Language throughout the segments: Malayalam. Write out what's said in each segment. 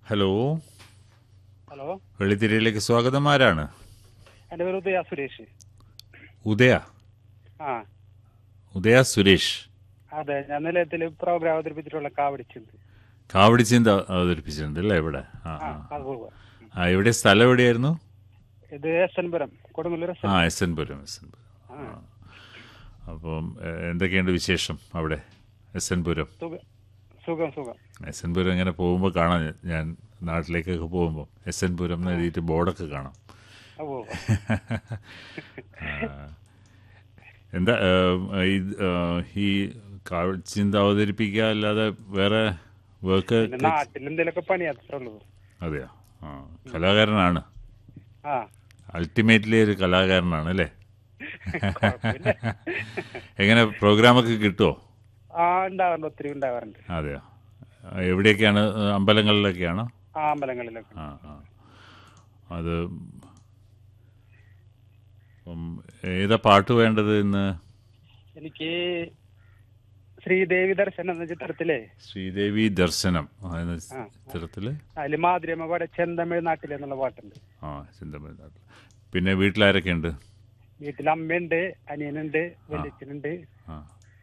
ഹലോ ഹലോ വെള്ളിത്തിരയിലേക്ക് സ്വാഗതം ആരാണ് എൻ്റെ പേര് ഉദയ സുരേഷ് ഉദയ ആ ഉദയ സുരേഷ് അതെ ഞാൻ നിലയത്തിൽ പ്രോഗ്രാം അവതരിപ്പിച്ചിട്ടുള്ള കാവടിച്ചിട്ടുണ്ട് കാവടി ചിന്ത അവതരിപ്പിച്ചിട്ടുണ്ട് അല്ലേ ഇവിടെ ആ ആ ആ. അത് പോവുക ആ എവിടെ സ്ഥലം എവിടെയായിരുന്നു ഇത് S N Puram Kodungallur S ആ N S N Puram S N Puram ആ. അപ്പം എ- എന്തൊക്കെയുണ്ട് വിശേഷം അവിടെ എസ് എൻ പുരം സുഖം സുഖം സുഖം എസ് എൻ പുരം ഇങ്ങനെ പോകുമ്പോൾ കാണാം ഞാൻ- ഞാൻ നാട്ടിലേക്കൊക്കെ പോകുമ്പോൾ എസ് എൻ പുരം എന്ന് എഴുതിയിട്ട് ബോർഡൊക്കെ കാണാം അത് പോവുക ആ. എന്താ ഏ, ഇത്, ഏ, ഈ കാവടി ചിന്ത അവതരിപ്പിക്കുക അല്ലാതെ വേറെ വർക്ക് പിന്നെ നാട്ടിൽ എന്തെങ്കിലുമൊക്കെ പണി അത്രേ ഉള്ളൂ അതെയോ ആ കലാകാരനാണ് ആ അൾട്ടിമേറ്റ്ലി ഒരു കലാകാരനാണ് അല്ലേ കുഴപ്പമില്ല എങ്ങനെ പ്രോഗ്രാമൊക്കെ കിട്ടുമോ ആ ഉണ്ടാവാറുണ്ട് ഒത്തിരി ഉണ്ടാവാറുണ്ട് അതെയോ ആ, എവിടെയൊക്കെയാണ് അമ്പലങ്ങളിലൊക്കെയാണോ ആ അമ്പലങ്ങളിലൊക്കെ ആ ആ അത് ഉം, ഏതാ പാട്ട് വേണ്ടത് ഇന്ന് എനിക്ക് ശ്രീദേവി ദർശനം എന്ന ചിത്രത്തിലെ ശ്രീദേവി ദർശനം ആ, എന്ന ആ. ചിത്രത്തിൽ അതിൽ മാതിരിയമ്മ പാടെ ചെന്തമിഴ് നാട്ടിൽ എന്നുള്ള പാട്ടുണ്ട് ആ ചിന്തമരുന്നാട്ട് പിന്നെ വീട്ടിലാരൊക്കെ ഉണ്ട് വീട്ടിൽ അമ്മയുണ്ട് അനിയനുണ്ട് വല്യച്ഛനുണ്ട് ആ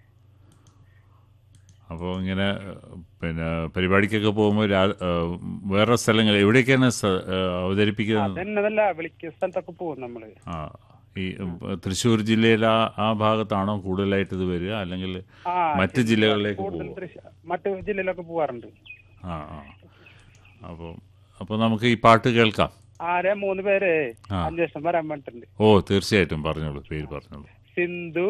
അപ്പോൾ ഇങ്ങനെ ഏഹ്, പിന്നെ പരിപാടിക്കൊക്കെ പോകുമ്പോൾ രാ- ഏഹ്, വേറെ സ്ഥലങ്ങൾ എവിടെയൊക്കെയാണ് സ- ഏഹ്, അവതരിപ്പിക്കുന്നത് അതെന്നതല്ല വിളിക്കുന്ന സ്ഥലത്തൊക്കെ പോകും നമ്മള് ആ ഈ ഉം, തൃശ്ശൂർ ജില്ലയിൽ ആ ആ ഭാഗത്താണോ കൂടുതലായിട്ട് ഇത് വരിക അല്ലെങ്കിൽ ആ മറ്റ് ജില്ലകളിലേക്ക് കൂടുതൽ പോകും തൃശ്ശൂർ മറ്റു ജില്ലയിലൊക്കെ പോവാറുണ്ട് ആ ആ അപ്പോൾ അപ്പോൾ നമുക്ക് ഈ പാട്ട് കേൾക്കാം ആരെ മൂന്ന് പേര് ആ. അന്വേഷണം വരാൻ വേണ്ടിട്ടുണ്ട് ഓ തീർച്ചയായിട്ടും പറഞ്ഞോളൂ പേര് പറഞ്ഞോളൂ സിന്ധു